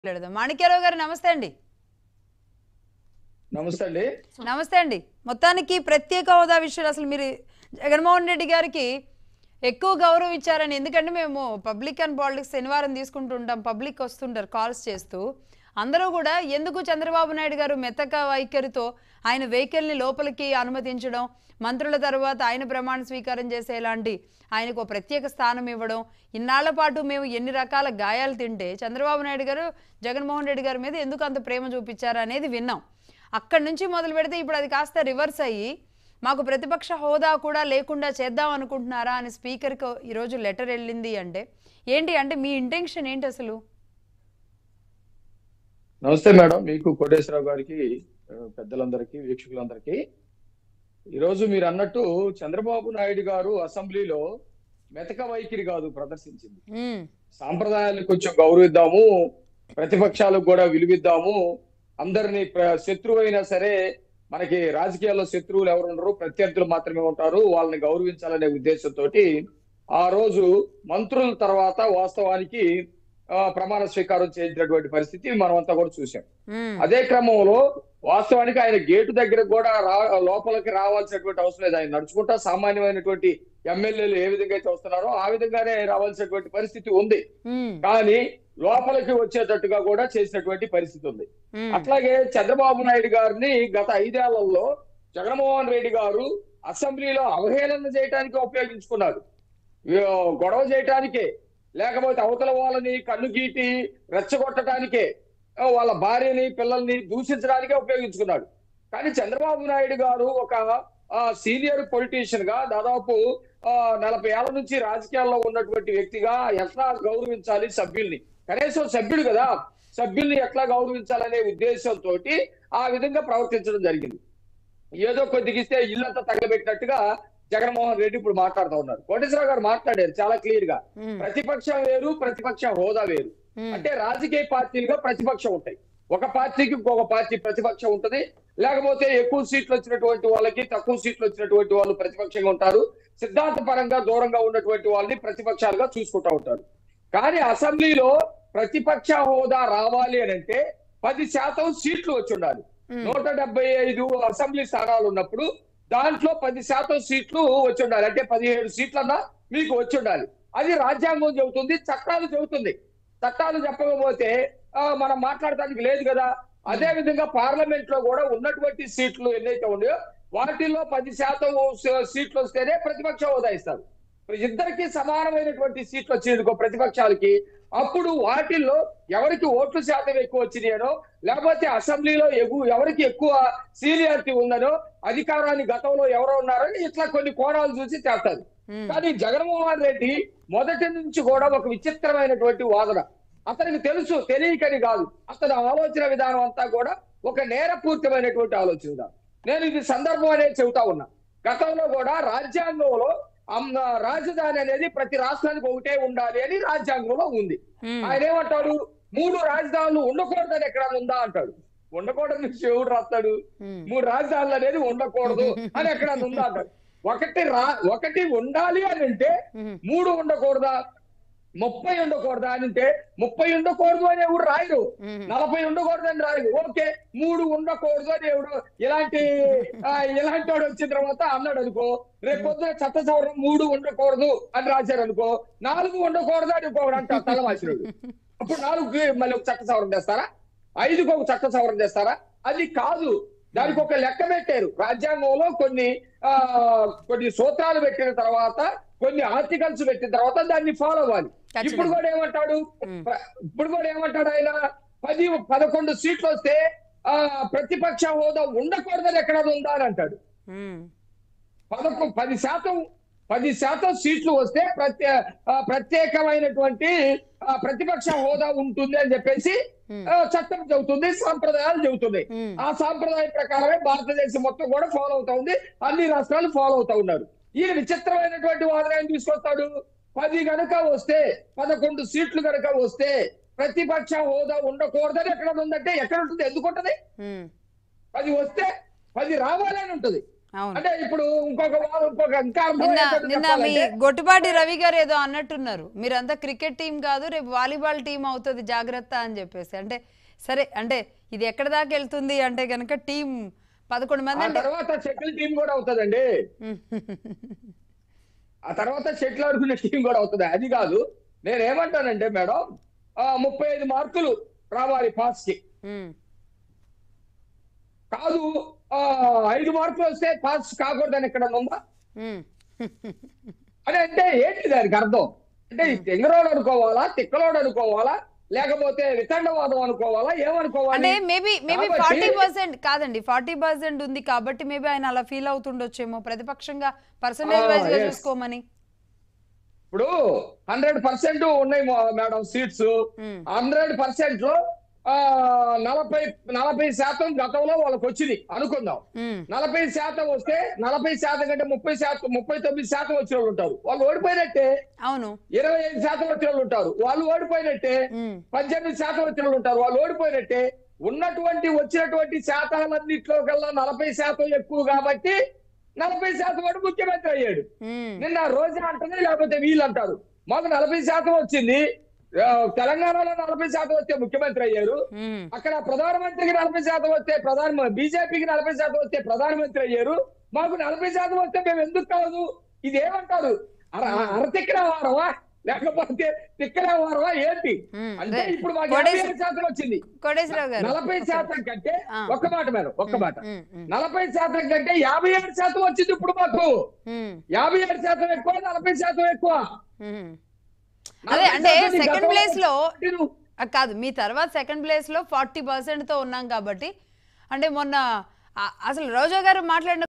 మాట్లాడదాం మాణిక్యరావు గారు నమస్తే అండి నమస్తే అండి నమస్తే అండి మొత్తానికి ప్రత్యేక హోదా విషయాలు అసలు మీరు జగన్మోహన్ రెడ్డి గారికి ఎక్కువ గౌరవం ఇచ్చారని ఎందుకంటే మేము పబ్లిక్ అండ్ పాలిటిక్స్ శనివారం తీసుకుంటుంటాం పబ్లిక్ వస్తుంటారు కాల్స్ చేస్తూ అందరూ కూడా ఎందుకు చంద్రబాబు నాయుడు గారు మెత్తక వైఖరితో ఆయన వెహికల్ని లోపలికి అనుమతించడం మంత్రుల తర్వాత ఆయన ప్రమాణ స్వీకారం చేసేలాంటి ఆయనకు ఒక ప్రత్యేక స్థానం ఇవ్వడం ఇన్నాళ్ల పాటు మేము ఎన్ని రకాల గాయాలు తింటే చంద్రబాబు నాయుడు గారు జగన్మోహన్ రెడ్డి గారి మీద ఎందుకు అంత ప్రేమ చూపించారు అనేది విన్నాం అక్కడి నుంచి మొదలు పెడితే ఇప్పుడు అది కాస్త రివర్స్ అయ్యి మాకు ప్రతిపక్ష హోదా కూడా లేకుండా చేద్దాం అనుకుంటున్నారా అని స్పీకర్కి ఈరోజు లెటర్ వెళ్ళింది అంటే ఏంటి అంటే మీ ఇంటెన్షన్ ఏంటి అసలు నమస్తే మేడం మీకు కోటేశ్వరరావు గారికి ఆ, పెద్దలందరికీ వీక్షకులందరికీ ఈరోజు మీరు అన్నట్టు చంద్రబాబు నాయుడు గారు అసెంబ్లీలో మెతక వైఖరి కాదు ప్రదర్శించింది ఉమ్, సాంప్రదాయాలను కొంచెం గౌరవిద్దాము ప్రతిపక్షాలకు కూడా విలువిద్దాము అందరినీ ప్ర- శత్రువు అయినా సరే మనకి రాజకీయాల్లో శత్రువులు ఎవరు ఉండరు ప్రత్యర్థులు మాత్రమే ఉంటారు వాళ్ళని గౌరవించాలనే ఉద్దేశంతో ఆ రోజు మంత్రుల తర్వాత వాస్తవానికి ఆ, ప్రమాణ స్వీకారం చేసినటువంటి పరిస్థితి మనమంతా కూడా చూసాం ఉమ్, అదే క్రమంలో వాస్తవానికి ఆయన గేటు దగ్గర కూడా రా లోపలికి రావాల్సినటువంటి అవసరం లేదు ఆయన నడుచుకుంటా సామాన్యమైనటువంటి ఎమ్మెల్యేలు ఏ విధంగా అయితే వస్తున్నారో ఆ విధంగానే రావాల్సినటువంటి పరిస్థితి ఉంది ఉమ్, కానీ లోపలికి వచ్చేటట్టుగా కూడా చేసినటువంటి పరిస్థితి ఉంది ఉమ్, అట్లాగే చంద్రబాబు నాయుడు గారిని గత ఐదేళ్లలో జగన్మోహన్ రెడ్డి గారు అసెంబ్లీలో అవహేళన చేయడానికి ఉపయోగించుకున్నారు ఏ, గొడవ చేయటానికే లేకపోతే అవతల వాళ్ళని కన్ను గీటి రెచ్చగొట్టడానికే ఆ, వాళ్ళ భార్యని పిల్లల్ని దూషించడానికే ఉపయోగించుకున్నాడు కానీ చంద్రబాబు నాయుడు గారు ఒక సీనియర్ పొలిటీషియన్ గా దాదాపు ఆ, నలభై ఏళ్ల నుంచి రాజకీయాల్లో ఉన్నటువంటి వ్యక్తిగా ఎట్లా గౌరవించాలి సభ్యుల్ని కనీసం సభ్యుడు కదా సభ్యుల్ని ఎట్లా గౌరవించాలనే ఉద్దేశంతో ఆ విధంగా ప్రవర్తించడం జరిగింది ఏదో కొద్దిగిస్తే ఇల్లంతా తగలబెట్టినట్టుగా జగన్మోహన్ రెడ్డి ఇప్పుడు మాట్లాడుతూ ఉన్నారు కోటేశ్వరరావు గారు మాట్లాడారు చాలా క్లియర్ గా ఉమ్, ప్రతిపక్షం వేరు ప్రతిపక్ష హోదా వేరు ఉమ్, అంటే రాజకీయ పార్టీలుగా ప్రతిపక్షం ఉంటాయి ఒక పార్టీకి ఇంకొక పార్టీ ప్రతిపక్షం ఉంటది లేకపోతే ఎక్కువ సీట్లు వచ్చినటువంటి వాళ్ళకి తక్కువ సీట్లు వచ్చినటువంటి వాళ్ళు ప్రతిపక్షంగా ఉంటారు సిద్ధాంత పరంగా దూరంగా ఉన్నటువంటి వాళ్ళని ప్రతిపక్షాలుగా చూసుకుంటా ఉంటారు కానీ అసెంబ్లీలో ప్రతిపక్ష హోదా రావాలి అని అంటే పది శాతం సీట్లు వచ్చి ఉండాలి ఉమ్, నూట డెబ్బై ఐదు అసెంబ్లీ స్థానాలు ఉన్నప్పుడు దాంట్లో పది శాతం సీట్లు వచ్చి ఉండాలి అంటే పదిహేడు సీట్లన్నా మీకు వచ్చి ఉండాలి అది రాజ్యాంగం చెబుతుంది చట్టాలు చెబుతుంది చట్టాలు చెప్పకపోతే ఆ, మనం మాట్లాడటానికి లేదు కదా అదే విధంగా పార్లమెంట్ లో కూడా ఉన్నటువంటి సీట్లు ఎన్నైతే ఉన్నాయో వాటిల్లో పది శాతం సీ- సీట్లు వస్తేనే ప్రతిపక్ష హోదా ఇస్తారు ఇద్దరికి సమానమైనటువంటి సీట్లు వచ్చింది ప్రతిపక్షాలకి అప్పుడు వాటిల్లో ఎవరికి ఓట్లు శాతం ఎక్కువ వచ్చినాయనో లేకపోతే అసెంబ్లీలో ఎగు ఎవరికి ఎక్కువ సీనియారిటీ ఉందనో అధికారాన్ని గతంలో ఎవరో ఉన్నారో ఇట్లా కొన్ని కోణాలు చూసి చేస్తారు ఉమ్, కానీ జగన్మోహన్ రెడ్డి మొదటి నుంచి కూడా ఒక విచిత్రమైనటువంటి వాదన అతనికి తెలుసు తెలియకని కాదు అతని ఆలోచన విధానం అంతా కూడా ఒక నేరపూర్తమైనటువంటి ఆలోచన విధానం నేను ఇది సందర్భం అనేది చెబుతా ఉన్నా గతంలో కూడా రాజ్యాంగంలో అమ్- రాజధాని అనేది ప్రతి రాష్ట్రానికి ఒకటే ఉండాలి అని రాజ్యాంగంలో ఉంది ఉమ్, ఆయన ఏమంటాడు మూడు రాజధానులు ఉండకూడదని ఎక్కడ ఉందా అంటాడు ఉండకూడదని శివుడు రాస్తాడు ఉమ్, మూడు రాజధానులు అనేది ఉండకూడదు అని ఎక్కడ ఉందా అంటాడు ఒకటి రా ఒకటి ఉండాలి అని అంటే ఉమ్, మూడు ఉండకూడదా ముప్పై ఉండకూడదా అని అంటే ముప్పై ఉండకూడదు అని ఎవరు రాయరు ఉమ్, నలభై ఉండకూడదు అని రాయరు ఓకే మూడు ఉండకూడదు అని ఎవడు ఇలాంటి ఆ, ఇలాంటి వాడు వచ్చిన తర్వాత అన్నాడు అనుకో రేపు పొద్దున చట్ట సవరణ మూడు ఉండకూడదు అని రాశారు అనుకో నాలుగు ఉండకూడదు అని ఇంకొకడు అంట తలవాసినుడు అప్పుడు నాలుగు మళ్ళీ ఒక చట్ట సవరణ చేస్తారా ఐదుకు ఒక చట్ట సవరణ చేస్తారా అది కాదు దానికి ఒక లెక్క పెట్టారు రాజ్యాంగంలో కొన్ని ఆ కొన్ని సూత్రాలు పెట్టిన తర్వాత కొన్ని ఆర్టికల్స్ పెట్టిన తర్వాత దాన్ని ఫాలో అవ్వాలి ఖచ్చితంగా. ఇప్పుడు కూడా ఏమంటాడు ఉమ్. ప్ర- ఇప్పుడు కూడా ఏమంటాడు ఆయన పది పదకొండు సీట్లు వస్తే ఆ ప్రతిపక్ష హోదా ఉండకూడదని ఎక్కడ ఉందా అని అంటాడు ఉమ్, పదకొ పది శాతం పది శాతం సీట్లు వస్తే ప్రత్యే ఆ, ప్రత్యేకమైనటువంటి ఆ, ప్రతిపక్ష హోదా ఉంటుంది అని చెప్పేసి ఉమ్, ఆ, చట్టం చెబుతుంది సాంప్రదాయాలు చెబుతున్నాయి ఉమ్, ఆ సాంప్రదాయం ప్రకారమే భారతదేశం మొత్తం కూడా ఫాలో అవుతా ఉంది అన్ని రాష్ట్రాలు ఫాలో అవుతా ఉన్నారు ఈయన విచిత్రమైనటువంటి వాదన ఏం తీసుకొస్తాడు పది గనక వస్తే పదకొండు సీట్లు గనక వస్తే ప్రతిపక్ష హోదా ఉండకూడదని ఎక్కడ ఉందంటే ఎక్కడ ఉంటుంది ఎందుకు ఉంటది ఉమ్, పది వస్తే పది రావాలని ఉంటది అవును అంటే ఇప్పుడు ఇంకొక వారం ఇంకొక ఇంకా అర్థం నిన్న ఏంటో నిన్న మీ చెప్పాలంటే, గొట్టిపాటి రవి గారు ఏదో అన్నట్టున్నారు మీరంతా క్రికెట్ టీం కాదు రేపు వాలీబాల్ టీం అవుతుంది జాగ్రత్త అని చెప్పేసి అంటే సరే అంటే ఇది ఎక్కడ దాకా వెళ్తుంది అంటే కనుక టీం పదకొండు మంది ఆ అంటే తర్వాత షటిల్ టీం కూడా అవుతుందండి ఉమ్, ఆ తర్వాత షటిల్ ఆడుకునే టీం కూడా అవుతుంది అది కాదు నేను ఏమంటానంటే మేడం ఆ, ముప్పై ఐదు మార్కులు రావాలి పాస్ కి ఉమ్, కాదు ఆ, ఐదు మార్కులు వస్తే పాస్ కాకూడదని ఇక్కడ ఉందా ఉమ్. అని అంటే ఏంటి దానికి అర్థం అంటే ఈ తెంగరోడు అనుకోవాలా తిక్కలోడు అనుకోవాలా లేకపోతే వితండవాదం అనుకోవాలా ఏమనుకోవాలి అంటే మేబీ మేబీ కాబట్టి- ఫార్టీ పర్సెంట్ కాదండి ఫార్టీ పర్సెంట్ ఉంది కాబట్టి మేబీ ఆయన అలా ఫీల్ అవుతుండొచ్చేమో ప్రతిపక్షంగా పర్సంటేజ్ ఆ, వైజ్ గా yes. చూసుకోమని ఇప్పుడు హండ్రెడ్ పర్సెంట్ ఉన్నాయి మా- madam seats um, hundred percent లో ఆ, నలభై నలభై శాతం గతంలో వాళ్ళకి వచ్చింది అనుకుందాం ఉమ్, నలభై శాతం వస్తే నలభై శాతం కంటే ముప్పై శాతం ముప్పై తొమ్మిది శాతం వచ్చిన వాళ్ళు ఉంటారు వాళ్ళు ఓడిపోయినట్టే అవును ఇరవై ఐదు శాతం వచ్చిన వాళ్ళు ఉంటారు వాళ్ళు ఓడిపోయినట్టే ఉమ్, పద్దెనిమిది శాతం వచ్చిన వాళ్ళు ఉంటారు వాళ్ళు ఓడిపోయినట్టే ఉన్నటువంటి వచ్చినటువంటి శాతాలన్నింటిలో కల్లా నలభై శాతం ఎక్కువ కాబట్టి నలభై శాతం వాడు ముఖ్యమంత్రి అయ్యాడు ఉమ్, నిన్న రోజా అంటుంది లేకపోతే వీళ్ళు అంటారు మాకు నలభై శాతం వచ్చింది ఆ, తెలంగాణలో నలభై శాతం వస్తే ముఖ్యమంత్రి అయ్యారు ఉమ్, అక్కడ ప్రధానమంత్రికి నలభై శాతం వస్తే ప్రధాన బీజేపీకి నలభై శాతం వస్తే ప్రధానమంత్రి అయ్యారు మాకు నలభై శాతం వస్తే మేము ఎందుకు కాదు ఇది ఏమంటారు అర- అరతిక్కిన వారమా లేకపోతే తిక్కిన వారమా ఏంటి ఉమ్. అంటే రే- ఇప్పుడు మాకు కోటేశ్వర- యాభై ఐదు శాతం వచ్చింది కోటేశ్వరరావు గారు నలభై శాతం కంటే ఆ. ఒక్క మాట మేడం ఒక్క మాట ఉమ్, ఉమ్, నలభై శాతం కంటే యాభై ఏడు శాతం వచ్చింది ఇప్పుడు మాకు ఉమ్, యాభై ఏడు శాతం ఎక్కువ నలభై శాతం ఎక్కువ ఉమ్. అదే నలభై అంటే శాతం ఈ సెకండ్ గతంలో ప్లేస్ లో మీరు- ఆ, కాదు మీ తర్వాత సెకండ్ ప్లేస్ లో ఫార్టీ పర్సెంట్ తో ఉన్నాం కాబట్టి అంటే మొన్న ఆ, అసలు రోజా గారు మాట్లాడిన